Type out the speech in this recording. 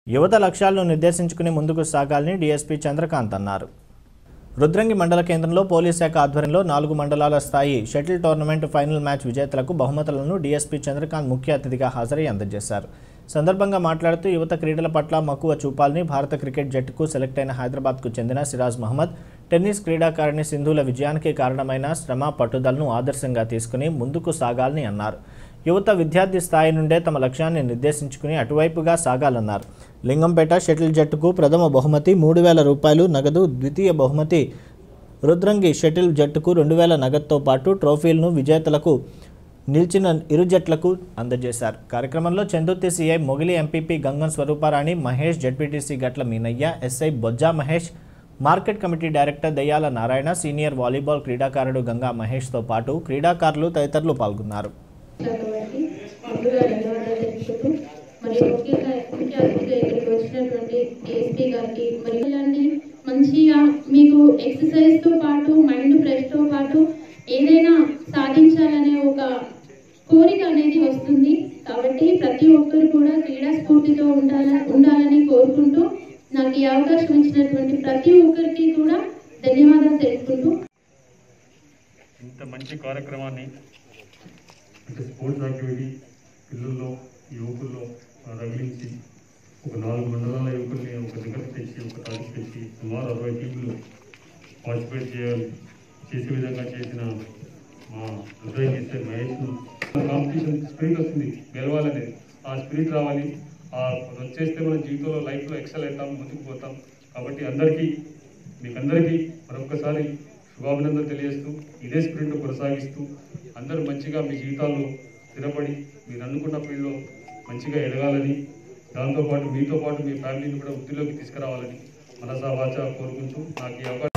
యువత లక్ష్యాలను నిర్దేశించుకుని ముందుకు సాగాలని డీఎస్పీ చంద్రకాంత్ అన్నారు రుద్రంగి మండల కేంద్రంలో పోలీస్ శాఖ ఆధ్వర్యంలో నాలుగు మండలాల స్థాయి షటిల్ టోర్నమెంట్ ఫైనల్ మ్యాచ్ విజేతలకు బహుమతులను డీఎస్పీ చంద్రకాంత్ ముఖ్య అతిథిగా హాజరై అందజేశారు సందర్భంగా మాట్లాడుతూ యువత క్రీడల పట్ల మక్కువ చూపాలని భారత క్రికెట్ జట్టుకు సెలెక్ట్ అయిన హైదరాబాద్కు చెందిన సిరాజ్ మహమ్మద్ టెన్నిస్ క్రీడాకారిణి సింధుల విజయానికి కారణమైన శ్రమ పట్టుదలను ఆదర్శంగా తీసుకుని ముందుకు సాగాలని అన్నారు యువత విద్యార్థి స్థాయి నుండే తమ లక్ష్యాన్ని నిర్దేశించుకుని అటువైపుగా సాగాలన్నారు లింగంపేట షటిల్ జట్టుకు ప్రథమ బహుమతి మూడు వేల రూపాయలు నగదు ద్వితీయ బహుమతి రుద్రంగి షటిల్ జట్టుకు రెండు వేల నగదుతో పాటు ట్రోఫీలను విజేతలకు నిలిచిన ఇరు జట్లకు అందజేశారు కార్యక్రమంలో Chandurthi CI Mogili MPP Gangam Swarooparani Mahesh ZPTC Gatla Meenaiah SI Bojja Mahesh market committee director Dayyala Narayana senior volleyball క్రీడాకారుడు గంగా మహేష్తో పాటు క్రీడాకారులు తదితరులు పాల్గొన్నారు కాబట్టి ముందుగా ధన్యవాదాలు తెలుపుతూ మరి ముఖ్యంగా ముఖ్య అతిథిగా ఇక్కడికి వచ్చినటువంటి డిఎస్పీ గారికి మరి ఇలాంటి మంచిగా మీకు ఎక్సర్సైజ్ తో పాటు మైండ్ ఫ్రెష్ తో పాటు ఏదైనా సాధించాలనే ఒక కోరిక అనేది వస్తుంది కాబట్టి ప్రతి ఒక్కరు కూడా క్రీడా స్ఫూర్తితో ఉండాల ఉండాలని కోరుకుంటూ నాకు ఈ అవకాశం ఇచ్చినటువంటి ప్రతి ఒక్కరికి కూడా ధన్యవాదాలు తెలుపుకుంటూ ఇంత మంచి కార్యక్రమాన్ని అంటే స్పోర్ట్స్ యాక్టివిటీ పిల్లల్లో యువకుల్లో ఆ, రగిలించి ఒక నాలుగు మండలాల యువకుల్ని ఒక దగ్గర తెచ్చి ఒక తారీఖు తెచ్చి సుమారు అరవై టీంలు పార్టిసిపేట్ చేయాలి చేసే విధంగా చేసిన మా హృదయం చేసే మహేష్ను కాంపిటీషన్ స్పిరిట్ వస్తుంది గెలవాలనేది ఆ స్పిరిట్ రావాలి ఆ అది వచ్చేస్తే మన జీవితంలో లైఫ్లో ఎక్సెల్ అవుతాం ముందుకు పోతాం కాబట్టి అందరికీ మీకందరికీ మరొకసారి శుభాభినందనలు తెలియజేస్తూ ఇదే స్పిరిట్ కొనసాగిస్తూ అందరూ మంచిగా మీ జీవితాల్లో స్థిరపడి మీరు అనుకున్న ఫీల్డ్లో మంచిగా ఎదగాలని దాంతోపాటు మీతో పాటు మీ ఫ్యామిలీని కూడా వృద్ధిలోకి తీసుకురావాలని మనసా వాచ కోరుకుంటూ నాకు ఈ అవకాశం